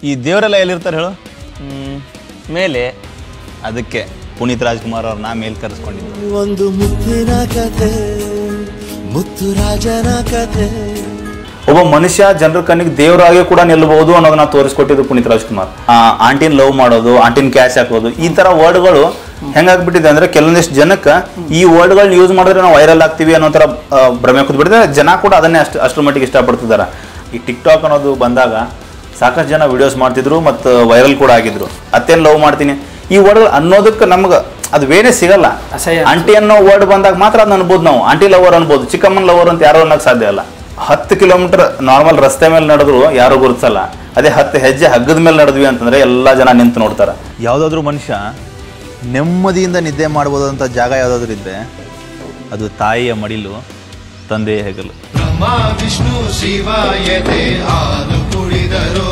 ಈ ದೇವರೆಲ್ಲ ಎಲ್ಲಿರ್ತಾರೆ ಹೇಳು ಹ್ಮ್, ಮೇಲೆ ಅದಕ್ಕೆ ಪುನೀತ್ ರಾಜ್ಕುಮಾರ್ ಅವ್ರನ್ನ ಮೇಲೆ ಕರೆಸ್ಕೊಂಡಿದ್ದು ಒಂದು ಮುತ್ತಿನ ಕತೆ ಮುತ್ತು ರಾಜನ ಕತೆ ಒಬ್ಬ ಮನುಷ್ಯ ಜನರ ಕಣ್ಣಿಗೆ ದೇವರಾಗಿ ಕೂಡ ನಿಲ್ಲಬಹುದು ಅನ್ನೋದನ್ನ ತೋರಿಸ್ಕೊಟ್ಟಿದ್ದು ಪುನೀತ್ ರಾಜ್ಕುಮಾರ್ ಆ, ಆಂಟಿನ್ ಲವ್ ಮಾಡೋದು ಆಂಟಿನ್ ಕ್ಯಾಶ್ ಹಾಕೋದು ಈ ತರ ವರ್ಡ್ಗಳು ಹೆಂಗಾಗ್ಬಿಟ್ಟಿದೆ ಅಂದ್ರೆ ಕೆಲವೊಂದಿಷ್ಟು ಜನಕ್ಕೆ ಈ ವರ್ಡ್ಗಳನ್ನ ಯೂಸ್ ಮಾಡಿದ್ರೆ ನಾವು ವೈರಲ್ ಆಗ್ತೀವಿ ಅನ್ನೋ ತರ ಆ, ಭ್ರಮೆ ಕೂತ್ಬಿಟ್ಟಿದೆ ಜನ ಕೂಡ ಅದನ್ನೇ ಅಷ್ಟು ಅಷ್ಟರ ಮಟ್ಟಿಗೆ ಇಷ್ಟಪಡ್ತಿದ್ದಾರೆ ಈ ಟಿಕ್ ಟಾಕ್ ಅನ್ನೋದು ಬಂದಾಗ ಸಾಕಷ್ಟು ಜನ ವಿಡಿಯೋಸ್ ಮಾಡ್ತಿದ್ರು ಮತ್ತು ವೈರಲ್ ಕೂಡ ಆಗಿದ್ರು ಅತ್ತೇನು ಲವ್ ಮಾಡ್ತೀನಿ ಈ ವರ್ಡ್ಗಳು ಅನ್ನೋದಕ್ಕೆ ನಮ್ಗೆ ಅದು ವೇನೇ ಸಿಗಲ್ಲ ಅಸಹ್ಯ ಆಂಟಿ ಅನ್ನೋ ವರ್ಡ್ ಬಂದಾಗ ಮಾತ್ರ ಅದನ್ನ ಅನ್ಬೋದು ನಾವು ಆಂಟಿ ಲವರ್ ಅನ್ಬೋದು ಚಿಕ್ಕಮ್ಮನ ಲವರ್ ಅಂತ ಯಾರು ಅನ್ನೋಕೆ ಸಾಧ್ಯ ಇಲ್ಲ ಹತ್ತು ಕಿಲೋಮೀಟರ್ ನಾರ್ಮಲ್ ರಸ್ತೆ ಮೇಲೆ ನಡೆದ್ರು ಯಾರು ಗುರುತಿಸಲ್ಲ ಅದೇ ಹತ್ತು ಹೆಜ್ಜೆ ಹಗ್ಗದ ಮೇಲೆ ನಡೆದ್ವಿ ಅಂತಂದ್ರೆ ಎಲ್ಲ ಜನ ನಿಂತು ನೋಡ್ತಾರೆ ಯಾವುದಾದ್ರೂ ಮನುಷ್ಯ ನೆಮ್ಮದಿಯಿಂದ ನಿದ್ದೆ ಮಾಡ್ಬೋದಂತ ಜಾಗ ಯಾವುದಾದ್ರೂ ಇದ್ದರೆ ಅದು ತಾಯಿಯ ಮಡಿಲು ತಂದೆಯ ಹೆಗಲು ಬ್ರಹ್ಮ ವಿಷ್ಣು ಶಿವಾಯತೆ ಹಾಲು ಕುಡಿದರೋ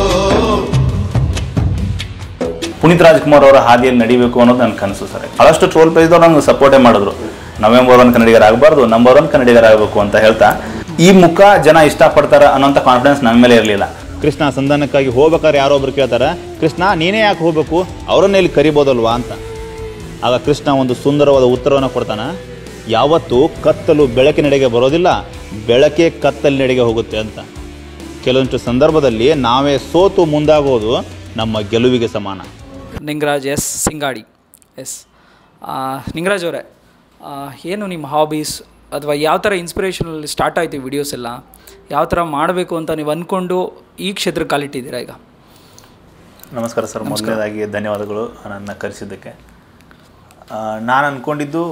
ಪುನೀತ್ ರಾಜ್ಕುಮಾರ್ ಅವರ ಹಾದಿಯಲ್ಲಿ ನಡಿಬೇಕು ಅನ್ನೋದು ನನ್ನ ಕನಸು ಸರ್ ಬಹಳಷ್ಟು ಟ್ರೋಲ್ ಪೇಜ್ದವ್ರು ನಂಗೆ ಸಪೋರ್ಟೇ ಮಾಡಿದ್ರು ನವೆಂಬರ್ ಒನ್ ಕನ್ನಡಿಗರ ಆಗಬಾರ್ದು ನಂಬರ್ ಒನ್ ಕನ್ನಡಿಗರ ಆಗಬೇಕು ಅಂತ ಹೇಳ್ತಾ ಈ ಮುಖ ಜನ ಇಷ್ಟಪಡ್ತಾರ ಅನ್ನೋಂಥ ಕಾನ್ಫಿಡೆನ್ಸ್ ನನ್ನ ಮೇಲೆ ಇರಲಿಲ್ಲ ಕೃಷ್ಣ ಸಂಧಾನಕ್ಕಾಗಿ ಹೋಗ್ಬೇಕಾದ್ರೆ ಯಾರೋ ಒಬ್ರು ಕೇಳ್ತಾರೆ ಕೃಷ್ಣ ನೀನೇ ಯಾಕೆ ಹೋಗ್ಬೇಕು ಅವರನ್ನೇ ಇಲ್ಲಿ ಕರಿಬೋದಲ್ವಾ ಅಂತ ಆಗ ಕೃಷ್ಣ ಒಂದು ಸುಂದರವಾದ ಉತ್ತರವನ್ನು ಕೊಡ್ತಾನೆ ಯಾವತ್ತೂ ಕತ್ತಲು ಬೆಳಕಿನೆಡೆಗೆ ಬರೋದಿಲ್ಲ ಬೆಳಕೆ ಕತ್ತಲಿನೆಡೆಗೆ ಹೋಗುತ್ತೆ ಅಂತ ಕೆಲವೊಂದು ಸಂದರ್ಭದಲ್ಲಿ ನಾವೇ ಸೋತು ಮುಂದಾಗೋದು ನಮ್ಮ ಗೆಲುವಿಗೆ ಸಮಾನ ನಿಂಗರಾಜ್ ಎಸ್ ಸಿಂಗಾಡಿ ಎಸ್ ನಿಂಗರಾಜ್ ಅವರೇ ಏನು ನಿಮ್ಮ ಹಾಬೀಸ್ ಅಥವಾ ಯಾವ ಥರ ಇನ್ಸ್ಪಿರೇಷನಲ್ಲಿ ಸ್ಟಾರ್ಟ್ ಆಯಿತು ವಿಡಿಯೋಸ್ ಎಲ್ಲ ಯಾವ ಥರ ಮಾಡಬೇಕು ಅಂತ ನೀವು ಅಂದ್ಕೊಂಡು ಈ ಕ್ಷೇತ್ರಕ್ಕೆ ಕಾಲಿಟ್ಟಿದ್ದೀರಾ ಈಗ ನಮಸ್ಕಾರ ಸರ್ ಮೊದಲನೇದಾಗಿ ಧನ್ಯವಾದಗಳು ನನ್ನ ಕರೆಸಿದ್ದಕ್ಕೆ ನಾನು ಅಂದ್ಕೊಂಡಿದ್ದು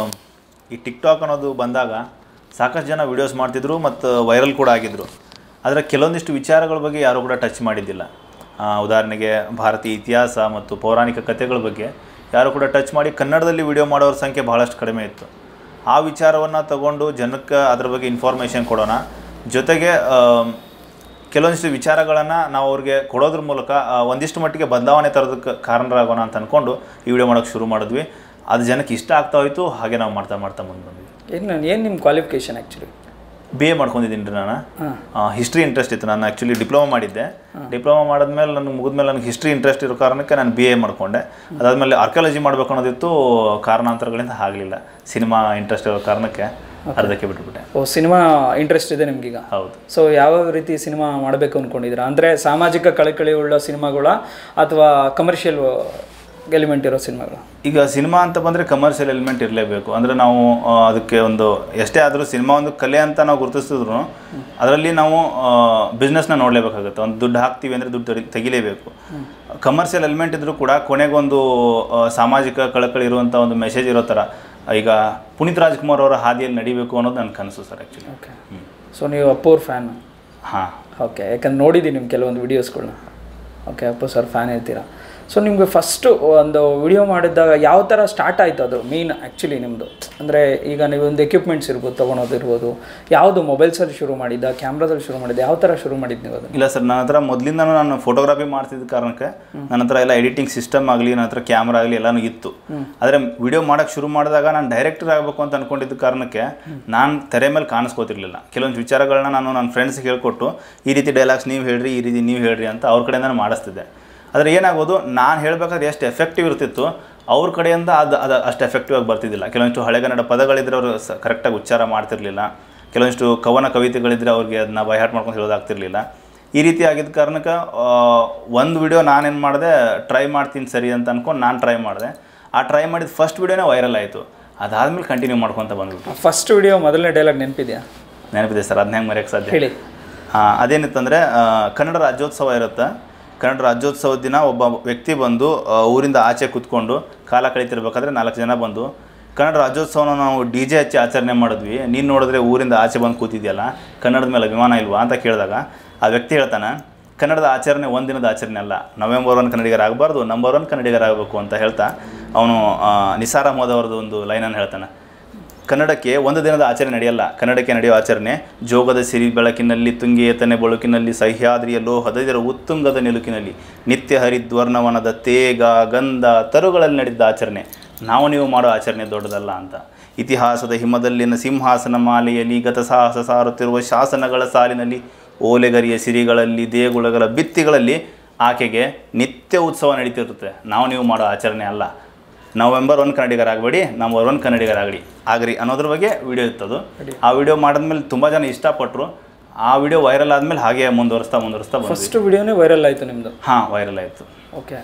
ಈ ಟಿಕ್ ಟಾಕ್ ಅನ್ನೋದು ಬಂದಾಗ ಸಾಕಷ್ಟು ಜನ ವಿಡಿಯೋಸ್ ಮಾಡ್ತಿದ್ರು ಮತ್ತು ವೈರಲ್ ಕೂಡ ಆಗಿದ್ದರು ಆದರೆ ಕೆಲವೊಂದಿಷ್ಟು ವಿಚಾರಗಳ ಬಗ್ಗೆ ಯಾರೂ ಕೂಡ ಟಚ್ ಮಾಡಿದ್ದಿಲ್ಲ ಆ, ಉದಾಹರಣೆಗೆ ಭಾರತೀಯ ಇತಿಹಾಸ ಮತ್ತು ಪೌರಾಣಿಕ ಕಥೆಗಳ ಬಗ್ಗೆ ಯಾರು ಕೂಡ ಟಚ್ ಮಾಡಿ ಕನ್ನಡದಲ್ಲಿ ವಿಡಿಯೋ ಮಾಡೋರ ಸಂಖ್ಯೆ ಬಹಳಷ್ಟು ಕಡಿಮೆ ಇತ್ತು ಆ ವಿಚಾರವನ್ನು ತಗೊಂಡು ಜನಕ್ಕೆ ಅದ್ರ ಬಗ್ಗೆ ಇನ್ಫಾರ್ಮೇಷನ್ ಕೊಡೋಣ ಜೊತೆಗೆ ಆ, ಕೆಲವೊಂದಿಷ್ಟು ವಿಚಾರಗಳನ್ನು ನಾವು ಅವ್ರಿಗೆ ಕೊಡೋದ್ರ ಮೂಲಕ ಆ, ಒಂದಿಷ್ಟು ಮಟ್ಟಿಗೆ ಬದಲಾವಣೆ ತರೋದಕ್ಕೆ ಕಾರಣರಾಗೋಣ ಅಂತ ಅಂದ್ಕೊಂಡು ಈ ವಿಡಿಯೋ ಮಾಡೋಕ್ಕೆ ಶುರು ಮಾಡಿದ್ವಿ ಅದು ಜನಕ್ಕೆ ಇಷ್ಟ ಆಗ್ತಾ ಹೋಯಿತು ಹಾಗೆ ನಾವು ಮಾಡ್ತಾ ಮಾಡ್ತಾ ಮುಂದೆ ಬಂದ್ವಿ ಏನು ಏನು ನಿಮ್ಮ ಕ್ವಾಲಿಫಿಕೇಷನ್ ಆ್ಯಕ್ಚುಲಿ ಬಿ ಎ ಮಾಡ್ಕೊಂಡಿದ್ದೀನಿ ರೀ ನಾನು ಹಿಸ್ಟ್ರಿ ಇಂಟ್ರೆಸ್ಟ್ ಇತ್ತು ನಾನು ಆ್ಯಕ್ಚುಲಿ ಡಿಪ್ಲೊಮಾ ಮಾಡಿದ್ದೆ ಡಿಪ್ಲೊಮಾ ಮಾಡಿದ್ಮೇಲೆ ನನಗೆ ಮುಗಿದ್ಮೇಲೆ ನನಗೆ ಹಿಸ್ಟ್ರಿ ಇಂಟ್ರೆಸ್ಟ್ ಇರೋ ಕಾರಣಕ್ಕೆ ನಾನು ಬಿ ಎ ಮಾಡ್ಕೊಂಡೆ ಅದಾದಮೇಲೆ ಆರ್ಕಿಯಾಲಜಿ ಮಾಡಬೇಕು ಅನ್ನೋದಿತ್ತು ಕಾರಣಾಂತರಗಳಿಂದ ಆಗಲಿಲ್ಲ ಸಿನಿಮಾ ಇಂಟ್ರೆಸ್ಟ್ ಇರೋ ಕಾರಣಕ್ಕೆ ಅರ್ಧಕ್ಕೆ ಬಿಟ್ಬಿಟ್ಟೆ ಓ ಸಿನಿಮಾ ಇಂಟ್ರೆಸ್ಟ್ ಇದೆ ನಿಮಗೀಗ ಹೌದು ಸೊ ಯಾವ ರೀತಿ ಸಿನಿಮಾ ಮಾಡಬೇಕು ಅಂದ್ಕೊಂಡಿದ್ದೀರಾ ಅಂದರೆ ಸಾಮಾಜಿಕ ಕಳಕಳಿ ಉಳ್ಳ ಸಿನಿಮಾಗಳ ಅಥವಾ ಕಮರ್ಷಿಯಲ್ ಎಲಿಮೆಂಟ್ ಇರೋ ಸಿನಿಮಾಗಳು ಈಗ ಸಿನಿಮಾ ಅಂತ ಬಂದರೆ ಕಮರ್ಷಿಯಲ್ ಎಲಿಮೆಂಟ್ ಇರಲೇಬೇಕು ಅಂದರೆ ನಾವು ಆ, ಅದಕ್ಕೆ ಒಂದು ಎಷ್ಟೇ ಆದರೂ ಸಿನಿಮಾ ಒಂದು ಕಲೆ ಅಂತ ನಾವು ಗುರುತಿಸಿದ್ರು ಅದರಲ್ಲಿ ನಾವು ಬಿಸ್ನೆಸ್ನ ನೋಡಲೇಬೇಕಾಗುತ್ತೆ ಒಂದು ದುಡ್ಡು ಹಾಕ್ತೀವಿ ಅಂದರೆ ದುಡ್ಡು ತೆಗಿ- ತೆಗಿಲೇಬೇಕು ಕಮರ್ಷಿಯಲ್ ಎಲಿಮೆಂಟ್ ಇದ್ದರೂ ಕೂಡ ಕೊನೆಗೊಂದು ಆ, ಸಾಮಾಜಿಕ ಕಳಕಳಿ ಇರುವಂಥ ಒಂದು ಮೆಸೇಜ್ ಇರೋ ಥರ ಈಗ ಪುನೀತ್ ರಾಜ್ಕುಮಾರ್ ಅವರ ಹಾದಿಯಲ್ಲಿ ನಡಿಬೇಕು ಅನ್ನೋದು ನನ್ನ ಕನಸು ಸರ್ ಆ್ಯಕ್ಚುಲಿ ಓಕೆ ಸೊ ನೀವು ಅಪ್ಪೋರ್ ಫ್ಯಾನ್ ಹಾಂ ಓಕೆ ಯಾಕಂದ್ರೆ ನೋಡಿದ್ದೀನಿ ನಿಮ್ಮ ಕೆಲವೊಂದು ವೀಡಿಯೋಸ್ಗಳನ್ನ ಓಕೆ ಅಪ್ಪು ಸರ್ ಫ್ಯಾನ್ ಇರ್ತೀರಾ ಸೊ ನಿಮಗೆ ಫಸ್ಟು ಒಂದು ವಿಡಿಯೋ ಮಾಡಿದಾಗ ಯಾವ ಥರ ಸ್ಟಾರ್ಟ್ ಆಯಿತು ಅದು ಮೇನ್ ಆ್ಯಕ್ಚುಲಿ ನಿಮ್ಮದು ಅಂದರೆ ಈಗ ನೀವು ಒಂದು ಎಕ್ವಿಪ್ಮೆಂಟ್ಸ್ ಇರ್ಬೋದು ತೊಗೊಳೋದಿರ್ಬೋದು ಯಾವುದು ಮೊಬೈಲ್ಸಲ್ಲಿ ಶುರು ಮಾಡಿದ್ದ ಕ್ಯಾಮ್ರಾದಲ್ಲಿ ಶುರು ಮಾಡಿದ್ದ ಯಾವ ಥರ ಶುರು ಮಾಡಿದ್ದು ನೀವು ಅದನ್ನು ಇಲ್ಲ ಸರ್ ನನ್ನ ಹತ್ರ ಮೊದಲಿಂದ ನಾನು ಫೋಟೋಗ್ರಫಿ ಮಾಡ್ತಿದ್ದ ಕಾರಣಕ್ಕೆ ನನ್ನ ಹತ್ರ ಎಲ್ಲ ಎಡಿಟಿಂಗ್ ಸಿಸ್ಟಮ್ ಆಗಲಿ ನನ್ನ ಹತ್ರ ಕ್ಯಾಮ್ರಾ ಆಗಲಿ ಎಲ್ಲನೂ ಇತ್ತು ಆದರೆ ವಿಡಿಯೋ ಮಾಡೋಕ್ಕೆ ಶುರು ಮಾಡಿದಾಗ ನಾನು ಡೈರೆಕ್ಟರ್ ಆಗಬೇಕು ಅಂತ ಅನ್ಕೊಂಡಿದ್ದ ಕಾರಣಕ್ಕೆ ನಾನು ತೆರೆ ಮೇಲೆ ಕಾಣಿಸ್ಕೋತಿರ್ಲಿಲ್ಲ ಕೆಲವೊಂದು ವಿಚಾರಗಳನ್ನ ನಾನು ನನ್ನ ಫ್ರೆಂಡ್ಸ್ಗೆ ಹೇಳ್ಕೊಟ್ಟು ಈ ರೀತಿ ಡೈಲಾಗ್ಸ್ ನೀವು ಹೇಳ್ರಿ ಈ ರೀತಿ ನೀವು ಹೇಳ್ರಿ ಅಂತ ಅವ್ರ ಕಡೆಯಿಂದ ನಾನು ಮಾಡಿಸ್ತಿದ್ದೆ ಆದರೆ ಏನಾಗೋದು ನಾನು ಹೇಳಬೇಕಾದ್ರೆ ಎಷ್ಟು ಎಫೆಕ್ಟಿವ್ ಇರ್ತಿತ್ತು ಅವ್ರ ಕಡೆಯಿಂದ ಅದು ಅದು ಅಷ್ಟು ಎಫೆಕ್ಟಿವ್ ಆಗಿ ಬರ್ತಿದ್ದಿಲ್ಲ ಕೆಲವೊಂದಿಷ್ಟು ಹಳೆಗನ್ನಡ ಪದಗಳಿದ್ರೆ ಅವರು ಸ ಕರೆಕ್ಟಾಗಿ ಉಚ್ಚಾರ ಮಾಡ್ತಿರ್ಲಿಲ್ಲ ಕೆಲವೊಂದಿಷ್ಟು ಕವನ ಕವಿತೆಗಳಿದ್ರೆ ಅವ್ರಿಗೆ ಅದನ್ನ ಬೈಹಾಟ್ ಮಾಡ್ಕೊಂಡು ಹೇಳೋದಾಗ್ತಿರ್ಲಿಲ್ಲ ಈ ರೀತಿ ಆಗಿದ್ದ ಕಾರಣಕ್ಕೆ ಒಂದು ವಿಡಿಯೋ ನಾನೇನು ಮಾಡಿದೆ ಟ್ರೈ ಮಾಡ್ತೀನಿ ಸರಿ ಅಂತ ಅನ್ಕೊಂಡು ನಾನು ಟ್ರೈ ಮಾಡಿದೆ ಆ ಟ್ರೈ ಮಾಡಿದ ಫಸ್ಟ್ ವಿಡಿಯೋನೇ ವೈರಲ್ ಆಯಿತು ಅದಾದಮೇಲೆ ಕಂಟಿನ್ಯೂ ಮಾಡ್ಕೊತ ಬಂದ್ಬಿಟ್ಟು ಫಸ್ಟ್ ವಿಡಿಯೋ ಮೊದಲನೇ ಡೈಲಾಗ್ ನೆನಪಿದೆಯಾ ನೆನಪಿದೆ ಸರ್ ಅದನ್ನ ಹೆಂಗೆ ಮರೆಯೋಕ್ಕೆ ಸಾಧ್ಯ ಹೇಳಿ ಆ, ಅದೇನಿತ್ತಂದರೆ ಕನ್ನಡ ರಾಜ್ಯೋತ್ಸವ ಇರುತ್ತೆ ಕನ್ನಡ ರಾಜ್ಯೋತ್ಸವದ ದಿನ ಒಬ್ಬ ವ್ಯಕ್ತಿ ಬಂದು ಆ, ಊರಿಂದ ಆಚೆ ಕೂತ್ಕೊಂಡು ಕಾಲ ಕಳೀತಿರ್ಬೇಕಾದ್ರೆ ನಾಲ್ಕು ಜನ ಬಂದು ಕನ್ನಡ ರಾಜ್ಯೋತ್ಸವನ ನಾವು ಡಿ ಜೆ ಹಚ್ಚಿ ಆಚರಣೆ ಮಾಡಿದ್ವಿ ನೀನು ನೋಡಿದ್ರೆ ಊರಿಂದ ಆಚೆ ಬಂದು ಕೂತಿದ್ಯಲ್ಲ ಕನ್ನಡದ ಮೇಲೆ ಅಭಿಮಾನ ಇಲ್ವಾ ಅಂತ ಕೇಳಿದಾಗ ಆ ವ್ಯಕ್ತಿ ಹೇಳ್ತಾನೆ ಕನ್ನಡದ ಆಚರಣೆ ಒಂದಿನದ ಆಚರಣೆ ಅಲ್ಲ ನವೆಂಬರ್ ಒನ್ ಕನ್ನಡಿಗರಾಗಬಾರ್ದು ನಂಬರ್ ಒನ್ ಕನ್ನಡಿಗರಾಗಬೇಕು ಅಂತ ಹೇಳ್ತಾ ಅವನು ನಿಸಾರ್ ಅಹಮದ್ ಅವ್ರದ್ದು ಒಂದು ಲೈನನ್ನು ಹೇಳ್ತಾನೆ ಕನ್ನಡಕ್ಕೆ ಒಂದು ದಿನದ ಆಚರಣೆ ನಡೆಯಲ್ಲ ಕನ್ನಡಕ್ಕೆ ನಡೆಯುವ ಆಚರಣೆ ಜೋಗದ ಸಿರಿ ಬೆಳಕಿನಲ್ಲಿ ತುಂಗೆಯತನೆ ಬಳುಕಿನಲ್ಲಿ ಸಹ್ಯಾದ್ರಿಯ ಲೋಹದದಿರ ಉತ್ತುಂಗದ ನಿಲುಕಿನಲ್ಲಿ ನಿತ್ಯ ಹರಿದ್ವರ್ಣವನದ ತೇಗ ಗಂಧ ತರುಗಳಲ್ಲಿ ನಡೆದ ಆಚರಣೆ ನಾವು ನೀವು ಮಾಡೋ ಆಚರಣೆ ದೊಡ್ಡದಲ್ಲ ಅಂತ ಇತಿಹಾಸದ ಹಿಮದಲ್ಲಿನ ಸಿಂಹಾಸನ ಮಾಲೆಯಲ್ಲಿ ಗತ ಸಾಹಸ ಸಾರುತ್ತಿರುವ ಶಾಸನಗಳ ಸಾಲಿನಲ್ಲಿ ಓಲೆಗರಿಯ ಸಿರಿಗಳಲ್ಲಿ ದೇಗುಲಗಳ ಭಿತ್ತಿಗಳಲ್ಲಿ ಆಕೆಗೆ ನಿತ್ಯ ಉತ್ಸವ ನಡೀತಿರುತ್ತೆ ನಾವು ನೀವು ಮಾಡೋ ಆಚರಣೆ ಅಲ್ಲ ನವೆಂಬರ್ ಒನ್ ಕನ್ನಡಿಗರಾಗಬೇಡಿ ನಂಬರ್ ಒನ್ ಕನ್ನಡಿಗರಾಗಲಿ ಆಗ್ರಿ ಅನ್ನೋದ್ರ ಬಗ್ಗೆ ವಿಡಿಯೋ ಇತ್ತದು ಆ ವಿಡಿಯೋ ಮಾಡಿದ್ಮೇಲೆ ತುಂಬ ಜನ ಇಷ್ಟಪಟ್ಟರು ಆ ವಿಡಿಯೋ ವೈರಲ್ ಆದಮೇಲೆ ಹಾಗೆ ಮುಂದುವರಿಸ್ತಾ ಮುಂದುವರಿಸ್ತಾ ಬಂದ್ವಿ ಫಸ್ಟ್ ವಿಡಿಯೋನೇ ವೈರಲ್ ಆಯಿತು ನಿಮ್ಮದು ಹಾಂ ವೈರಲ್ ಆಯಿತು ಓಕೆ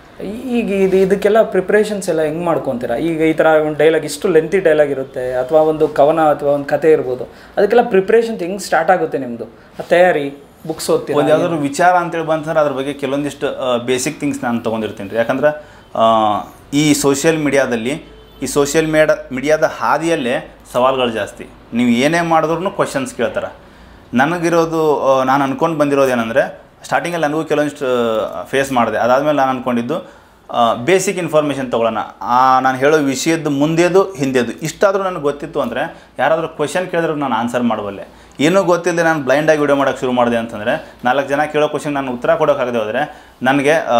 ಈಗ ಇದು ಇದಕ್ಕೆಲ್ಲ ಪ್ರಿಪ್ರೇಷನ್ಸ್ ಎಲ್ಲ ಹೆಂಗೆ ಮಾಡ್ಕೊತೀರಾ ಈಗ ಈ ಥರ ಒಂದು ಡೈಲಾಗ್ ಇಷ್ಟು ಲೆಂತಿ ಡೈಲಾಗ್ ಇರುತ್ತೆ ಅಥವಾ ಒಂದು ಕವನ ಅಥವಾ ಒಂದು ಕತೆ ಇರ್ಬೋದು ಅದಕ್ಕೆಲ್ಲ ಪ್ರಿಪ್ರೇಷನ್ಸ್ ಹೆಂಗೆ ಸ್ಟಾರ್ಟ್ ಆಗುತ್ತೆ ನಿಮ್ಮದು ತಯಾರಿ ಬುಕ್ಸ್ ಓದ್ತೀರಾ ಒಂದು ಯಾವ್ದಾದ್ರು ವಿಚಾರ ಅಂತೇಳಿ ಬಂತಂದ್ರೆ ಅದ್ರ ಬಗ್ಗೆ ಕೆಲವೊಂದಿಷ್ಟು ಬೇಸಿಕ್ ಥಿಂಗ್ಸ್ ನಾನು ತೊಗೊಂಡಿರ್ತೀನಿ ರೀ ಯಾಕಂದ್ರೆ ಆ, ಈ ಸೋಷಿಯಲ್ ಮೀಡಿಯಾದಲ್ಲಿ ಈ ಸೋಷಿಯಲ್ ಮೀಡಿಯಾ ಮೀಡಿಯಾದ ಹಾದಿಯಲ್ಲೇ ಸವಾಲುಗಳು ಜಾಸ್ತಿ ನೀವು ಏನೇ ಮಾಡಿದ್ರು ಕ್ವಶನ್ಸ್ ಕೇಳ್ತಾರೆ ನನಗಿರೋದು ಆ, ನಾನು ಅನ್ಕೊಂಡು ಬಂದಿರೋದು ಏನಂದರೆ ಸ್ಟಾರ್ಟಿಂಗಲ್ಲಿ ನನಗೂ ಕೆಲವೊಂದಿಷ್ಟು ಫೇಸ್ ಮಾಡಿದೆ ಅದಾದಮೇಲೆ ನಾನು ಅಂದ್ಕೊಂಡಿದ್ದು ಬೇಸಿಕ್ ಇನ್ಫಾರ್ಮೇಷನ್ ತೊಗೊಳ್ಳೋಣ ಆ ನಾನು ಹೇಳೋ ವಿಷಯದ ಮುಂದೆದು ಹಿಂದೆದು ಇಷ್ಟಾದರೂ ನನಗೆ ಗೊತ್ತಿತ್ತು ಅಂದರೆ ಯಾರಾದರೂ ಕ್ವಶನ್ ಕೇಳಿದ್ರೆ ನಾನು ಆನ್ಸರ್ ಮಾಡಬಲ್ಲೆ ಏನೂ ಗೊತ್ತಿಲ್ಲದೆ ನಾನು ಬ್ಲೈಂಡಾಗಿ ವಿಡಿಯೋ ಮಾಡೋಕ್ಕೆ ಶುರು ಮಾಡಿದೆ ಅಂತಂದರೆ ನಾಲ್ಕು ಜನ ಕೇಳೋ ಕ್ವಶನ್ ನಾನು ಉತ್ತರ ಕೊಡೋಕ್ಕಾಗದೆ ಹೋದರೆ ನನಗೆ ಆ,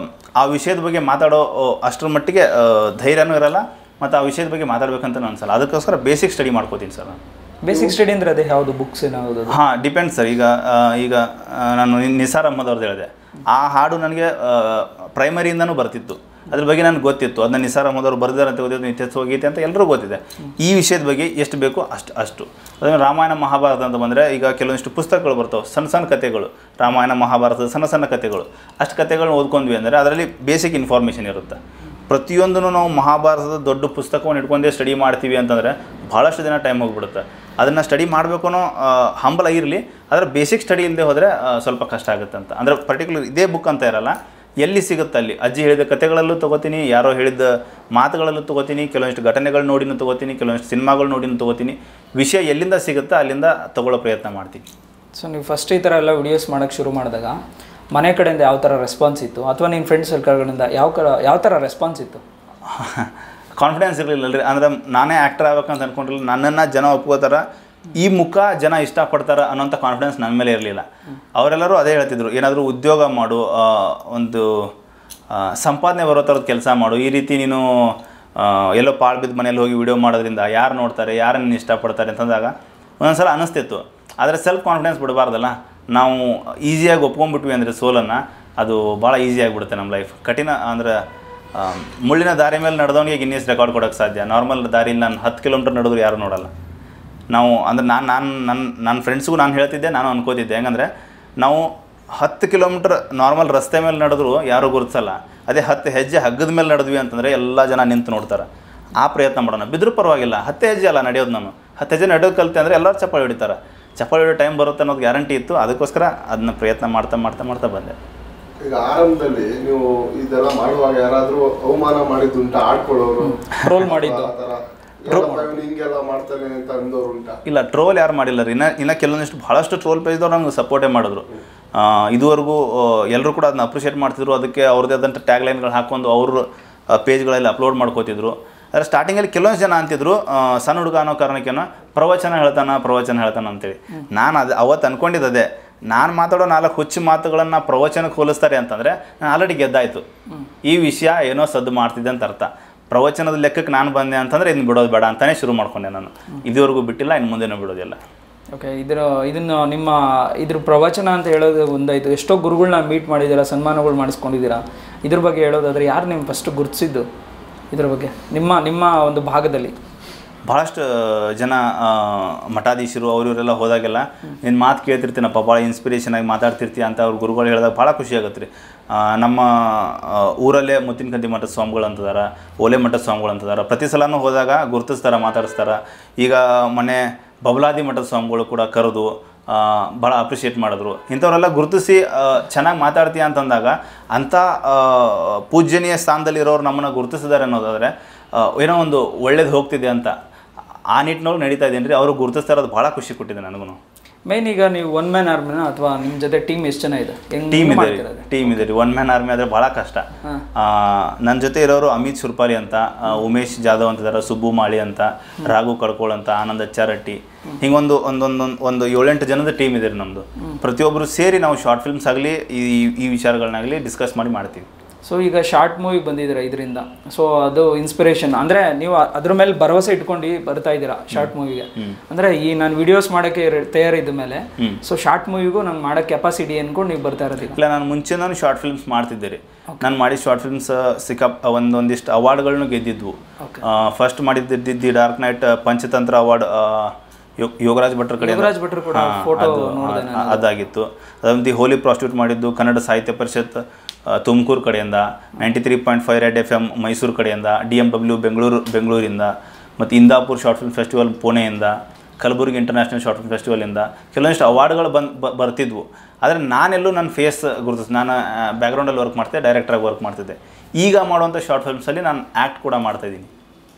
ಆ ವಿಷಯದ ಬಗ್ಗೆ ಮಾತಾಡೋ ಆ, ಅಷ್ಟರ ಮಟ್ಟಿಗೆ ಆ, ಧೈರ್ಯನೂ ಇರಲ್ಲ ಮತ್ತು ಆ ವಿಷಯದ ಬಗ್ಗೆ ಮಾತಾಡ್ಬೇಕಂತ ಅನ್ಸಲ್ಲ ಅದಕ್ಕೋಸ್ಕರ ಬೇಸಿಕ್ ಸ್ಟಡಿ ಮಾಡ್ಕೋತೀನಿ ಸರ್ ನಾನು ಬೇಸಿಕ್ ಸ್ಟಡಿ ಅಂದರೆ ಅದೇ ಯಾವುದು ಬುಕ್ಸ್ ಏನಾವುದು ಅದು ಹಾಂ ಡಿಪೆಂಡ್ ಸರ್ ಈಗ ಆ, ಈಗ ಆ, ನಾನು ನಿ- ನಿಸಾರ್ ಅಹ್ಮದ್ ಅವ್ರದ್ದು ಹೇಳಿದೆ ಆ ಹಾಡು ನನಗೆ ಪ್ರೈಮರಿಯಿಂದನೂ ಬರ್ತಿತ್ತು ಅದ್ರ ಬಗ್ಗೆ ನನಗೆ ಗೊತ್ತಿತ್ತು ಅದನ್ನ ನಿಸಾರ್ ಅಹ್ಮದ್ ಅವರು ಬರೆದಾರೆ ಅಂತ ಗೊತ್ತಿತ್ತು ನಿತ್ಯೋತ್ಸವ ಗೀತೆ ಅಂತ ಎಲ್ಲರೂ ಗೊತ್ತಿದೆ ಈ ವಿಷಯದ ಬಗ್ಗೆ ಎಷ್ಟು ಬೇಕು ಅಷ್ಟು ಅಷ್ಟು ಅದಾದ್ಮೇಲೆ ರಾಮಾಯಣ ಮಹಾಭಾರತ ಅಂತ ಬಂದರೆ ಈಗ ಕೆಲವೊಂದಿಷ್ಟು ಪುಸ್ತಕಗಳು ಬರ್ತಾವೆ ಸಣ್ಣ ಸಣ್ಣ ಕಥೆಗಳು ರಾಮಾಯಣ ಮಹಾಭಾರತದ ಸಣ್ಣ ಸಣ್ಣ ಕಥೆಗಳು ಅಷ್ಟು ಕಥೆಗಳನ್ನ ಓದ್ಕೊಂಡ್ವಿ ಅಂದರೆ ಅದರಲ್ಲಿ ಬೇಸಿಕ್ ಇನ್ಫಾರ್ಮೇಷನ್ ಇರುತ್ತೆ ಪ್ರತಿಯೊಂದನ್ನು ನಾವು ಮಹಾಭಾರತದ ದೊಡ್ಡ ಪುಸ್ತಕವನ್ನು ಇಟ್ಕೊಂಡೇ ಸ್ಟಡಿ ಮಾಡ್ತೀವಿ ಅಂತಂದರೆ ಭಾಳಷ್ಟು ದಿನ ಟೈಮ್ ಹೋಗ್ಬಿಡುತ್ತೆ ಅದನ್ನು ಸ್ಟಡಿ ಮಾಡಬೇಕು ಅನ್ನೋ ಹಂಬಲ ಇರಲಿ ಆದರೆ ಬೇಸಿಕ್ ಸ್ಟಡಿ ಇಲ್ಲದೆ ಹೋದರೆ ಸ್ವಲ್ಪ ಕಷ್ಟ ಆಗುತ್ತೆ ಅಂತ ಅಂದರೆ ಪರ್ಟಿಕ್ಯುಲರ್ ಇದೇ ಬುಕ್ ಅಂತ ಇರಲ್ಲ ಎಲ್ಲಿ ಸಿಗುತ್ತೆ ಅಲ್ಲಿ ಅಜ್ಜಿ ಹೇಳಿದ ಕಥೆಗಳಲ್ಲೂ ತೊಗೋತೀನಿ ಯಾರೋ ಹೇಳಿದ ಮಾತುಗಳಲ್ಲೂ ತೊಗೋತೀನಿ ಕೆಲವೊಂದಿಷ್ಟು ಘಟನೆಗಳು ನೋಡಿನೂ ತೊಗೋತೀನಿ ಕೆಲವೊಂದಿಷ್ಟು ಸಿನಿಮಾಗಳು ನೋಡಿನೂ ತೊಗೋತೀನಿ ವಿಷಯ ಎಲ್ಲಿಂದ ಸಿಗುತ್ತೋ ಅಲ್ಲಿಂದ ತಗೊಳ್ಳೋ ಪ್ರಯತ್ನ ಮಾಡ್ತೀನಿ ಸೊ ನೀವು ಫಸ್ಟ್ ಈ ಥರ ಎಲ್ಲ ವಿಡಿಯೋಸ್ ಮಾಡೋಕ್ಕೆ ಶುರು ಮಾಡಿದಾಗ ಮನೆ ಕಡೆಯಿಂದ ಯಾವ ಥರ ರೆಸ್ಪಾನ್ಸ್ ಇತ್ತು ಅಥವಾ ನಿಮ್ಮ ಫ್ರೆಂಡ್ ಸರ್ಕಲ್ಗಳಿಂದ ಯಾವ ಕ ಯಾವ ಥರ ರೆಸ್ಪಾನ್ಸ್ ಇತ್ತು ಕಾನ್ಫಿಡೆನ್ಸ್ ಇರಲಿಲ್ಲ ರೀ ಅಂದ್ರೆ ನಾನೇ ಆ್ಯಕ್ಟರ್ ಆಗ್ಬೇಕಂತ ಅನ್ಕೊಂಡಿರಲಿಲ್ಲ ನನ್ನನ್ನು ಜನ ಒಪ್ಕೋತಾರ ಈ ಮುಖ ಜನ ಇಷ್ಟಪಡ್ತಾರ ಅನ್ನೋಂಥ ಕಾನ್ಫಿಡೆನ್ಸ್ ನನ್ನ ಮೇಲೆ ಇರಲಿಲ್ಲ ಅವರೆಲ್ಲರೂ ಅದೇ ಹೇಳ್ತಿದ್ರು ಏನಾದರೂ ಉದ್ಯೋಗ ಮಾಡು ಆ, ಒಂದು ಆ, ಸಂಪಾದನೆ ಬರೋ ಥರದ ಕೆಲಸ ಮಾಡು ಈ ರೀತಿ ನೀನು ಆ, ಎಲ್ಲೋ ಪಾಳು ಬಿದ್ದು ಮನೇಲಿ ಹೋಗಿ ವಿಡಿಯೋ ಮಾಡೋದ್ರಿಂದ ಯಾರು ನೋಡ್ತಾರೆ ಯಾರು ನಿನ್ನ ಇಷ್ಟಪಡ್ತಾರೆ ಅಂತಂದಾಗ ಒಂದೊಂದ್ಸಲ ಅನ್ನಿಸ್ತಿತ್ತು ಆದರೆ ಸೆಲ್ಫ್ ಕಾನ್ಫಿಡೆನ್ಸ್ ಬಿಡಬಾರ್ದಲ್ಲ ನಾವು ಈಸಿಯಾಗಿ ಒಪ್ಕೊಂಡ್ಬಿಟ್ವಿ ಅಂದರೆ ಸೋಲನ್ನು ಅದು ಭಾಳ ಈಸಿ ಆಗಿಬಿಡುತ್ತೆ ನಮ್ಮ ಲೈಫ್ ಕಠಿಣ ಅಂದ್ರೆ ಆ, ಮುಳ್ಳಿನ ದಾರಿ ಮೇಲೆ ನಡೆದವನಿಗೆ ಗಿನ್ನಿಸ್ ರೆಕಾರ್ಡ್ ಕೊಡೋಕ್ಕೆ ಸಾಧ್ಯ ನಾರ್ಮಲ್ ದಾರಿಲಿ ನಾನು ಹತ್ತು ಕಿಲೋಮೀಟರ್ ನಡೆದ್ರು ಯಾರು ನೋಡಲ್ಲ ನಾವು ಅಂದ್ರೆ ನಾನು ನಾನು ನನ್ನ ನನ್ನ ಫ್ರೆಂಡ್ಸ್ಗೂ ನಾನು ಹೇಳ್ತಿದ್ದೆ ನಾನು ಅನ್ಕೋತಿದ್ದೆ ಹೆಂಗಂದರೆ ನಾವು ಹತ್ತು ಕಿಲೋಮೀಟ್ರ್ ನಾರ್ಮಲ್ ರಸ್ತೆ ಮೇಲೆ ನಡೆದ್ರು ಯಾರೂ ಗುರುತಿಸಲ್ಲ ಅದೇ ಹತ್ತು ಹೆಜ್ಜೆ ಹಗ್ಗದ ಮೇಲೆ ನಡೆದ್ವಿ ಅಂತಂದರೆ ಎಲ್ಲ ಜನ ನಿಂತು ನೋಡ್ತಾರೆ ಆ ಪ್ರಯತ್ನ ಮಾಡೋಣ ಬಿದ್ದರೂ ಪರವಾಗಿಲ್ಲ ಹತ್ತು ಹೆಜ್ಜೆ ಅಲ್ಲ ನಡೆಯೋದು ನಾನು ಹತ್ತು ಹೆಜ್ಜೆ ನಡೆಯೋದು ಕಲಿತೆ ಅಂದರೆ ಎಲ್ಲರೂ ಚಪ್ಪಾಳೆ ಹೊಡಿತಾರೆ ಚಪ್ಪಾಳೆ ಹೊಡಿಯೋ ಟೈಮ್ ಬರುತ್ತೆ ಅನ್ನೋದು ಗ್ಯಾರಂಟಿ ಇತ್ತು ಅದಕ್ಕೋಸ್ಕರ ಅದನ್ನ ಪ್ರಯತ್ನ ಮಾಡ್ತಾ ಮಾಡ್ತಾ ಮಾಡ್ತಾ ಬಂದೆ ಈಗ ಆರಂಭದಲ್ಲಿ ನೀವು ಇದೆಲ್ಲ ಮಾಡುವಾಗ ಯಾರಾದ್ರೂ ಅವಮಾನ ಮಾಡಿದ್ದುಂಟ ಆಡ್ಕೊಳ್ಳೋರು ಟ್ರೋಲ್ ಮಾಡಿದ್ದು ಆ ಥರ ಏನಪ್ಪ ಇವ್ನು ಹಿಂಗೆಲ್ಲ ಮಾಡ್ತಾನೆ ಅಂತ ಅಂದವ್ರು ಉಂಟಾ ಇಲ್ಲ ಟ್ರೋಲ್ ಯಾರು ಮಾಡಿಲ್ಲ ರೀ ಇನ್ನು ಇನ್ನು ಕೆಲವೊಂದಿಷ್ಟು ಭಾಳಷ್ಟು ಟ್ರೋಲ್ ಪೇಜ್ದವ್ರು ನಂಗೆ ಸಪೋರ್ಟೇ ಮಾಡಿದ್ರು ಆ, ಇದುವರೆಗೂ ಎಲ್ಲರೂ ಕೂಡ ಅದನ್ನ ಅಪ್ರಿಷಿಯೇಟ್ ಮಾಡ್ತಿದ್ರು ಅದಕ್ಕೆ ಅವ್ರದ್ದೇ ಆದಂಥ ಟ್ಯಾಗ್ ಲೈನ್ಗಳು ಹಾಕೊಂಡು ಅವ್ರ ಪೇಜ್ಗಳಲ್ಲಿ ಅಪ್ಲೋಡ್ ಮಾಡ್ಕೋತಿದ್ರು ಆದರೆ ಸ್ಟಾರ್ಟಿಂಗಲ್ಲಿ ಕೆಲವೊಂದು ಜನ ಅಂತಿದ್ರು ಆ, ಸಣ್ಣ ಹುಡುಗ ಅನ್ನೋ ಕಾರಣಕ್ಕೇನೋ ಪ್ರವಚನ ಹೇಳ್ತಾನ ಪ್ರವಚನ ಹೇಳ್ತಾನ ಅಂತೇಳಿ ನಾನು ಅದು ಅವತ್ತು ಅನ್ಕೊಂಡಿದ್ದು ಅದೇ ನಾನು ಮಾತಾಡೋ ನಾಲ್ಕು ಹುಚ್ಚು ಮಾತುಗಳನ್ನು ಪ್ರವಚನಕ್ಕೆ ಹೋಲಿಸ್ತಾರೆ ಅಂತಂದರೆ ನಾನು ಆಲ್ರೆಡಿ ಗೆದ್ದಾಯಿತು ಈ ವಿಷಯ ಏನೋ ಸದ್ದು ಮಾಡ್ತಿದ್ದೆ ಅಂತ ಅರ್ಥ ಪ್ರವಚನದ ಲೆಕ್ಕಕ್ಕೆ ನಾನು ಬಂದೆ ಅಂತಂದರೆ ಇನ್ನು ಬಿಡೋದು ಬೇಡ ಅಂತಲೇ ಶುರು ಮಾಡ್ಕೊಂಡೆ ನಾನು ಇದುವರೆಗೂ ಬಿಟ್ಟಿಲ್ಲ ಇನ್ನು ಮುಂದೆನೂ ಬಿಡೋದಿಲ್ಲ ಓಕೆ ಇದರ ಇದನ್ನು ನಿಮ್ಮ ಇದ್ರ ಪ್ರವಚನ ಅಂತ ಹೇಳೋದು ಒಂದಾಯಿತು ಎಷ್ಟೋ ಗುರುಗಳನ್ನ ಮೀಟ್ ಮಾಡಿದ್ದೀರಾ ಸನ್ಮಾನಗಳು ಮಾಡಿಸ್ಕೊಂಡಿದ್ದೀರಾ ಇದ್ರ ಬಗ್ಗೆ ಹೇಳೋದಾದ್ರೆ ಯಾರು ನಿಮ್ಮ ಫಸ್ಟ್ ಗುರುತಿಸಿದ್ದು ಇದ್ರ ಬಗ್ಗೆ ನಿಮ್ಮ ನಿಮ್ಮ ಒಂದು ಭಾಗದಲ್ಲಿ ಭಾಳಷ್ಟು ಜನ ಆ, ಮಠಾಧೀಶರು ಅವ್ರು ಇವರೆಲ್ಲ ಹೋದಾಗೆಲ್ಲ ನಿನ್ನ ಮಾತು ಕೇಳ್ತಿರ್ತೀನಪ್ಪ ಭಾಳ ಇನ್ಸ್ಪಿರೇಷನ್ ಆಗಿ ಮಾತಾಡ್ತಿರ್ತೀಯ ಅಂತ ಅವ್ರ ಗುರುಗಳು ಹೇಳಿದಾಗ ಭಾಳ ಖುಷಿ ಆಗುತ್ತೆ ರೀ ಆ, ನಮ್ಮ ಆ, ಊರಲ್ಲೇ ಮುತ್ತಿನಕಂತಿ ಮಠದ ಸ್ವಾಮಿಗಳು ಅಂತದಾರ ಓಲೆ ಮಠದ ಸ್ವಾಮಿಗಳು ಅಂತದಾರ ಪ್ರತಿ ಸಲನೂ ಹೋದಾಗ ಗುರುತಿಸ್ತಾರ ಮಾತಾಡಿಸ್ತಾರ ಈಗ ಮೊನ್ನೆ ಬಬಲಾದಿ ಮಠದ ಸ್ವಾಮಿಗಳು ಕೂಡ ಕರೆದು ಭಾಳ ಅಪ್ರಿಷಿಯೇಟ್ ಮಾಡಿದ್ರು ಇಂಥವರೆಲ್ಲ ಗುರುತಿಸಿ ಚೆನ್ನಾಗಿ ಮಾತಾಡ್ತೀಯ ಅಂತಂದಾಗ ಅಂಥ ಆ, ಪೂಜ್ಯನೀಯ ಸ್ಥಾನದಲ್ಲಿರೋರು ನಮ್ಮನ್ನು ಗುರುತಿಸಿದ್ದಾರೆ ಅನ್ನೋದಾದರೆ ಆ, ಏನೋ ಒಂದು ಒಳ್ಳೇದು ಹೋಗ್ತಿದೆ ಅಂತ ಆ ನಿಟ್ಟಿನೊಳಗೆ ನಡೀತಾ ಇದ್ದೀನಿ ರೀ ಅವರು ಗುರುತಿಸ್ತಾ ಇರೋದು ಭಾಳ ಖುಷಿ ಕೊಟ್ಟಿದೆ ನನಗೂ ಮೇನ್ ಈಗ ನೀವು ಒನ್ ಮ್ಯಾನ್ ಆರ್ಮಿನ ಅಥವಾ ನಿಮ್ಮ ಜೊತೆ ಟೀಮ್ ಎಷ್ಟು ಜನ ಇದೆ ಹೆಂಗ್ ಟೀಮ್ ಇದೆ ಮಾಡ್ತಿರೋದು ಟೀಮ್ ಇದೆ ರೀ ಒನ್ ಮ್ಯಾನ್ ಆರ್ಮಿ ಆದರೆ ಭಾಳ ಕಷ್ಟ ನನ್ನ ಜೊತೆ ಇರೋರು ಅಮಿತ್ ಸುರ್ಪಾರಿ ಅಂತ ಆ, ಉಮೇಶ್ ಜಾಧವ್ ಅಂತಿದ್ದಾರೆ ಸುಬ್ಬು ಮಾಳಿ ಅಂತ ರಾಘು ಕಡ್ಕೋಳ್ ಅಂತ ಆನಂದ್ ಅಚ್ಚಾರಟ್ಟಿ ಹಿಂಗೊಂದು ಒಂದೊಂದು ಒಂದು ಏಳೆಂಟು ಜನದ ಟೀಮ್ ಇದೆ ರೀ ನಮ್ಮದು ಪ್ರತಿಯೊಬ್ಬರು ಸೇರಿ ನಾವು ಶಾರ್ಟ್ ಫಿಲ್ಮ್ಸ್ ಆಗಲಿ ಈ ಈ ವಿಚಾರಗಳನ್ನಾಗಲಿ ಡಿಸ್ಕಸ್ ಮಾಡಿ ಮಾಡ್ತೀವಿ ಸೊ ಈಗ ಶಾರ್ಟ್ ಮೂವಿ ಬಂದಿದ್ದೀರಾ ಇದರಿಂದ ಸೊ ಅದು ಇನ್ಸ್ಪಿರೇಷನ್ ಅಂದರೆ ನೀವು ಅದ್ರ ಮೇಲೆ ಭರವಸೆ ಇಟ್ಕೊಂಡು ಬರ್ತಾ ಇದ್ದೀರಾ ಶಾರ್ಟ್ ಮೂವಿಗೆ ಅಂದರೆ ಈ ನಾನು ವಿಡಿಯೋಸ್ ಮಾಡೋಕ್ಕೆ ತಯಾರಿದ್ದ ಮೇಲೆ ಸೊ ಶಾರ್ಟ್ ಮೂವಿಗೂ ನಾನು ಮಾಡೋ ಕೆಪಾಸಿಟಿ ಅನ್ಕೊಂಡು ನೀವು ಬರ್ತಾ ಇರೋದೀಗ ಇಲ್ಲ ನಾನು ಮುಂಚೆ ನಾನು ಶಾರ್ಟ್ ಫಿಲ್ಮ್ಸ್ ಮಾಡ್ತಿದ್ದೆ ರೀ ನಾನು ಮಾಡಿದ ಶಾರ್ಟ್ ಫಿಲ್ಮ್ಸ್ ಸಿಕ್ಕ ಒಂದೊಂದಿಷ್ಟು ಅವಾರ್ಡ್ಗಳನ್ನು ಗೆದ್ದಿದ್ವು ಫಸ್ಟ್ ಮಾಡಿದ್ದಿದ್ದು the dark knight Panchatantra award Yogaraj ಭಟ್ರ ಕಡೆ ಯೋಗರಾಜ್ ಭಟ್ರು ಕೂಡ photo ನೋಡ್ದೆ ಅದಾಗಿತ್ತು ಅದೊಂದು ದಿ ಹೋಲಿ ಪ್ರಾಸ್ಟಿಟ್ಯೂಟ್ ಮಾಡಿದ್ದು ಕನ್ನಡ ಸಾಹಿತ್ಯ ಪರಿಷತ್ ತುಮಕೂರು ಕಡೆಯಿಂದ ninety three point five red FM Mysuru ಕಡೆಯಿಂದ ಡಿ ಎಮ್ ಡಬ್ಲ್ಯೂ ಬೆಂಗಳೂರು ಬೆಂಗಳೂರಿಂದ ಮತ್ತು ಇಂದಾಪುರ್ ಶಾರ್ಟ್ ಫಿಲ್ಮ್ ಫೆಸ್ಟಿವಲ್ ಪುಣೆಯಿಂದ ಕಲಬುರಗಿ ಇಂಟರ್ನ್ಯಾಷನಲ್ ಶಾರ್ಟ್ ಫಿಲ್ಮ್ ಫೆಸ್ಟಿವಲಿಂದ ಕೆಲವೊಂದಿಷ್ಟು ಅವಾರ್ಡ್ಗಳು ಬಂದು ಬರ್ತಿದ್ವು ಆದರೆ ನಾನೆಲ್ಲೂ ನನ್ನ ಫೇಸ್ ಗುರುತಿಸ್ ನಾನು ಬ್ಯಾಕ್ಗ್ರೌಂಡಲ್ಲಿ ವರ್ಕ್ ಮಾಡ್ತಿದ್ದೆ ಡೈರೆಕ್ಟ್ರಾಗಿ ವರ್ಕ್ ಮಾಡ್ತಿದ್ದೆ ಈಗ ಮಾಡುವಂಥ ಶಾರ್ಟ್ ಫಿಲ್ಮ್ಸಲ್ಲಿ ನಾನು ಆ್ಯಕ್ಟ್ ಕೂಡ ಮಾಡ್ತಾಯಿದ್ದೀನಿ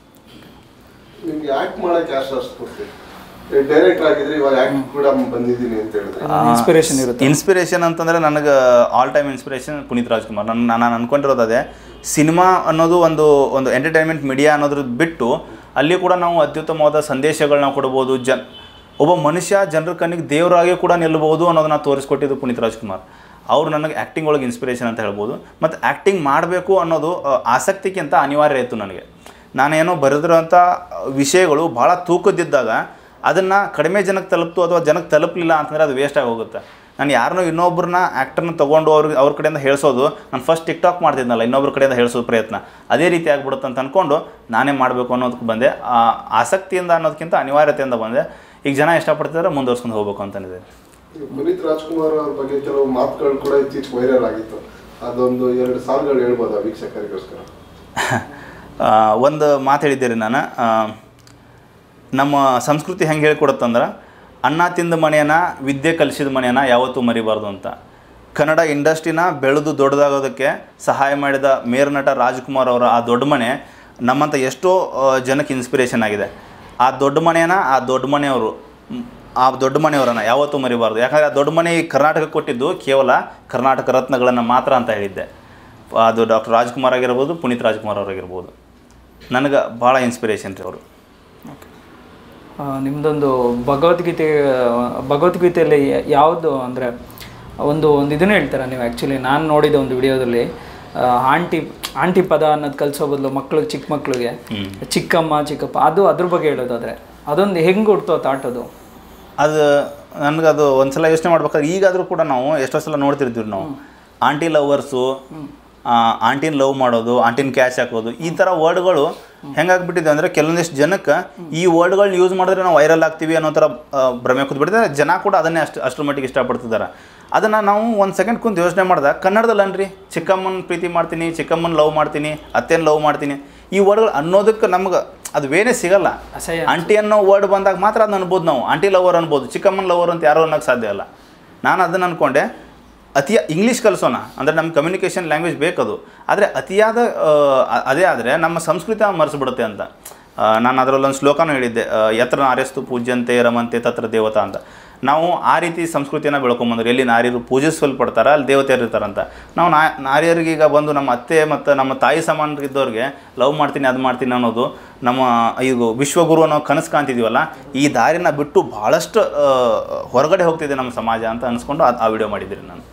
ನಿಮ್ಗೆ ಆಕ್ಟ್ ಮಾಡಕ್ಕೆ ಯಾರು ಅಷ್ಟು ಕೊಡ್ತೀವಿ ಡೈರೆಕ್ಟರ್ ಆಗಿದ್ರೆ ಇವಾಗ ಆಕ್ಟ್ ಕೂಡ ಬಂದಿದ್ದೀನಿ ಅಂತ ಹೇಳಿದ್ರೆ ಇನ್ಸ್ಪಿರೇಷನ್ ಇರುತ್ತೆ ಇನ್ಸ್ಪಿರೇಷನ್ ಅಂತಂದರೆ ನನಗೆ all time inspiration Puneeth Rajkumar ನನ್ನ ನಾನು ಅನ್ಕೊಂಡಿರೋದು ಅದೇ ಸಿನಿಮಾ ಅನ್ನೋದು ಒಂದು ಒಂದು ಎಂಟರ್ಟೈನ್ಮೆಂಟ್ ಮೀಡಿಯಾ ಅನ್ನೋದ್ರ ಬಿಟ್ಟು ಅಲ್ಲಿ ಕೂಡ ನಾವು ಅತ್ಯುತ್ತಮವಾದ ಸಂದೇಶಗಳನ್ನ ಕೊಡ್ಬೋದು ಜನ್ ಒಬ್ಬ ಮನುಷ್ಯ ಜನರ ಕಣ್ಣಿಗೆ ದೇವರಾಗಿ ಕೂಡ ನಿಲ್ಲಬಹುದು ಅನ್ನೋದನ್ನ ತೋರಿಸ್ಕೊಟ್ಟಿದ್ದು ಪುನೀತ್ ರಾಜ್ಕುಮಾರ್ ಅವ್ರು ನನಗೆ ಆ್ಯಕ್ಟಿಂಗ್ ಒಳಗೆ ಇನ್ಸ್ಪಿರೇಷನ್ ಅಂತ ಹೇಳ್ಬೋದು ಮತ್ತು ಆ್ಯಕ್ಟಿಂಗ್ ಮಾಡಬೇಕು ಅನ್ನೋದು ಆ, ಆಸಕ್ತಿಗಿಂತ ಅನಿವಾರ್ಯ ಇತ್ತು ನನಗೆ ನಾನೇನೋ ಬರೆದಿರೋಂಥ ವಿಷಯಗಳು ಭಾಳ ತೂಕದ್ದಿದ್ದಾಗ ಅದನ್ನು ಕಡಿಮೆ ಜನಕ್ಕೆ ತಲುಪ್ತು ಅಥವಾ ಜನಕ್ಕೆ ತಲುಪಲಿಲ್ಲ ಅಂತಂದರೆ ಅದು ವೇಸ್ಟ್ ಆಗಿ ಹೋಗುತ್ತೆ ನಾನು ಯಾರನ್ನೋ ಇನ್ನೊಬ್ಬರನ್ನ ಆ್ಯಕ್ಟರ್ನ ತೊಗೊಂಡು ಅವ್ರಿಗೆ ಅವ್ರ ಕಡೆಯಿಂದ ಹೇಳಿಸೋದು ನಾನು ಫಸ್ಟ್ ಟಿಕ್ ಟಾಕ್ ಮಾಡ್ತಿದ್ನಲ್ಲ ಇನ್ನೊಬ್ಬರ ಕಡೆಯಿಂದ ಹೇಳಿಸೋ ಪ್ರಯತ್ನ ಅದೇ ರೀತಿ ಆಗ್ಬಿಡುತ್ತೆ ಅಂತ ಅಂದ್ಕೊಂಡು ನಾನೇ ಮಾಡಬೇಕು ಅನ್ನೋದಕ್ಕೆ ಬಂದೆ ಆ ಆಸಕ್ತಿಯಿಂದ ಅನ್ನೋದಕ್ಕಿಂತ ಅನಿವಾರ್ಯತೆಯಿಂದ ಬಂದೆ ಈಗ ಜನ ಇಷ್ಟಪಡ್ತಿದ್ದಾರೆ ಮುಂದುವರ್ಸ್ಕೊಂಡು ಹೋಗ್ಬೇಕು ಅಂತಂದಿದೆ ಈ ಪುನೀತ್ ರಾಜ್ಕುಮಾರ್ ಅವ್ರ ಬಗ್ಗೆ ಕೆಲವು ಮಾತುಗಳು ಕೂಡ ಇತ್ತೀಚೆಗೆ ವೈರಲ್ ಆಗಿತ್ತು ಅದೊಂದು ಎರಡು ಸಾಲುಗಳು ಹೇಳ್ಬೋದಾ ವೀಕ್ಷಕರಿಗೋಸ್ಕರ ಆ, ಒಂದು ಮಾತು ಹೇಳಿದ್ದೆ ರೀ ನಾನು ಆ, ನಮ್ಮ ಸಂಸ್ಕೃತಿ ಹೆಂಗೆ ಹೇಳ್ಕೊಡುತ್ತಂದ್ರೆ ಅನ್ನ ತಿಂದ ಮನೆಯನ್ನ ವಿದ್ಯೆ ಕಲಿಸಿದ ಮನೆಯನ್ನ ಯಾವತ್ತೂ ಮರಿಬಾರ್ದು ಅಂತ ಕನ್ನಡ ಇಂಡಸ್ಟ್ರಿನ ಬೆಳೆದು ದೊಡ್ಡದಾಗೋದಕ್ಕೆ ಸಹಾಯ ಮಾಡಿದ ಮೇರು ನಟ ರಾಜ್ಕುಮಾರ್ ಅವರ ಆ ದೊಡ್ಡ ಮನೆ ನಮ್ಮಂಥ ಎಷ್ಟೋ ಆ, ಜನಕ್ಕೆ ಇನ್ಸ್ಪಿರೇಷನ್ ಆಗಿದೆ ಆ ದೊಡ್ಡ ಮನೆಯನ್ನ ಆ ದೊಡ್ಡ ಮನೆಯವರು ಮ್, ಆ ದೊಡ್ಡ ಮನೆಯವರನ್ನ ಯಾವತ್ತೂ ಮರಿಬಾರ್ದು ಯಾಕಂದರೆ ಆ ದೊಡ್ಡ ಮನೆ ಈ ಕರ್ನಾಟಕ ಕೊಟ್ಟಿದ್ದು ಕೇವಲ ಕರ್ನಾಟಕ ರತ್ನಗಳನ್ನು ಮಾತ್ರ ಅಂತ ಹೇಳಿದ್ದೆ ಅದು ಡಾಕ್ಟರ್ ರಾಜ್ಕುಮಾರ್ ಆಗಿರ್ಬೋದು ಪುನೀತ್ ರಾಜ್ಕುಮಾರ್ ಅವರಾಗಿರ್ಬೋದು ನನಗೆ ಭಾಳ ಇನ್ಸ್ಪಿರೇಷನ್ ರೀ ಅವರು ಆ, ನಿಮ್ದೊಂದು ಭಗವದ್ಗೀತೆ ಭಗವದ್ಗೀತೆಯಲ್ಲಿ ಯಾವುದು ಅಂದರೆ ಒಂದು ಒಂದು ಇದನ್ನು ಹೇಳ್ತಾರೆ ನೀವು ಆ್ಯಕ್ಚುಲಿ ನಾನು ನೋಡಿದ ಒಂದು ವಿಡಿಯೋದಲ್ಲಿ ಆ, ಆಂಟಿ ಆಂಟಿ ಪದ ಅನ್ನೋದು ಕಲಿಸೋ ಬದಲು ಮಕ್ಳಿಗೆ ಚಿಕ್ಕ ಮಕ್ಳಿಗೆ ಚಿಕ್ಕಮ್ಮ ಚಿಕ್ಕಪ್ಪ ಅದು ಅದ್ರ ಬಗ್ಗೆ ಹೇಳೋದಾದ್ರೆ ಅದೊಂದು ಹೆಂಗೆ ಹುಡ್ತೋ ಥಾಟ್ ಅದು ಅದು ನನಗದು ಒಂದು ಸಲ ಯೋಚನೆ ಮಾಡ್ಬೇಕಾದ್ರೆ ಈಗಾದರೂ ಕೂಡ ನಾವು ಎಷ್ಟೋ ಸಲ ನೋಡ್ತಿರ್ತೀವಿ ನಾವು ಆಂಟಿ ಲವರ್ಸು ಆಂಟಿನ ಲವ್ ಮಾಡೋದು ಆಂಟಿನ ಕ್ಯಾಚ್ ಹಾಕೋದು ಈ ಥರ ವರ್ಡ್ಗಳು ಹೆಂಗಾಗ್ಬಿಟ್ಟಿದೆ ಅಂದರೆ ಕೆಲವೊಂದಿಷ್ಟು ಜನಕ್ಕೆ ಈ ವರ್ಡ್ಗಳನ್ನ ಯೂಸ್ ಮಾಡಿದ್ರೆ ನಾವು ವೈರಲ್ ಆಗ್ತೀವಿ ಅನ್ನೋ ಥರ ಆ, ಭ್ರಮೆ ಕೂತ್ಬಿಟ್ಟಿದೆ ಜನ ಕೂಡ ಅದನ್ನೇ ಅಷ್ಟು ಅಷ್ಟರ ಮಟ್ಟಿಗೆ ಇಷ್ಟಪಡ್ತಿದ್ದಾರೆ ಅದನ್ನು ನಾವು ಒಂದು ಸೆಕೆಂಡ್ ಕುಂತು ಯೋಚನೆ ಮಾಡಿದಾಗ ಕನ್ನಡದಲ್ಲಿ ಅನ್ರಿ ಚಿಕ್ಕಮ್ಮನ ಪ್ರೀತಿ ಮಾಡ್ತೀನಿ ಚಿಕ್ಕಮ್ಮನ ಲವ್ ಮಾಡ್ತೀನಿ ಅತ್ತೆನ ಲವ್ ಮಾಡ್ತೀನಿ ಈ ವರ್ಡ್ಗಳು ಅನ್ನೋದಕ್ಕೆ ನಮ್ಗೆ ಅದು ವೇನೇ ಸಿಗಲ್ಲ ಅಸಹ್ಯ ಆಂಟಿ ಅನ್ನೋ ವರ್ಡ್ ಬಂದಾಗ ಮಾತ್ರ ಅದನ್ನ ಅನ್ಬೋದು ನಾವು ಆಂಟಿ ಲವರ್ ಅನ್ಬೋದು ಚಿಕ್ಕಮ್ಮನ ಲವರ್ ಅಂತ ಯಾರೋ ಅನ್ನೋಕ್ಕೆ ಸಾಧ್ಯ ಇಲ್ಲ ನಾನು ಅದನ್ನು ಅಂದ್ಕೊಂಡೆ ಅತಿಯ ಇಂಗ್ಲೀಷ್ ಕಲಿಸೋಣ ಅಂದರೆ ನಮ್ಮ ಕಮ್ಯುನಿಕೇಷನ್ ಲ್ಯಾಂಗ್ವೇಜ್ ಬೇಕದು ಆದರೆ ಅತಿಯಾದ ಆ, ಅ- ಅದೇ ಆದರೆ ನಮ್ಮ ಸಂಸ್ಕೃತಿ ಮರೆಸ್ಬಿಡುತ್ತೆ ಅಂತ ಆ, ನಾನು ಅದರಲ್ಲೊಂದು ಶ್ಲೋಕನೂ ಹೇಳಿದ್ದೆ ಆ, ಯತ್ರ ನಾರ್ಯಸ್ತು ಪೂಜ್ಯಂತೆ ರಮಂತೆ ತತ್ರ ದೇವತಾ ಅಂತ ನಾವು ಆ ರೀತಿ ಸಂಸ್ಕೃತಿನ ಬೆಳ್ಕೊಂಬಂದ್ರೆ ಎಲ್ಲಿ ನಾರಿಯರು ಪೂಜಿಸಲ್ಪಡ್ತಾರ ಅಲ್ಲಿ ದೇವತೆಯರು ಇರ್ತಾರಂತ ನಾವು ನಾ ನಾರಿಯರಿಗೆ ಈಗ ಬಂದು ನಮ್ಮ ಅತ್ತೆ ಮತ್ತು ನಮ್ಮ ತಾಯಿ ಸಮಾನರಿದ್ದವ್ರಿಗೆ ಲವ್ ಮಾಡ್ತೀನಿ ಅದು ಮಾಡ್ತೀನಿ ಅನ್ನೋದು ನಮ್ಮ ಈಗ ವಿಶ್ವಗುರು ಅನ್ನೋ ಕನಸು ಕಾಣ್ತಿದ್ದೀವಲ್ಲ ಈ ದಾರಿನ ಬಿಟ್ಟು ಭಾಳಷ್ಟು ಆ, ಹೊರಗಡೆ ಹೋಗ್ತಿದೆ ನಮ್ಮ ಸಮಾಜ ಅಂತ ಅನಿಸ್ಕೊಂಡು ಆ- ಆ ವಿಡಿಯೋ ಮಾಡಿದ್ದೀನಿ ನಾನು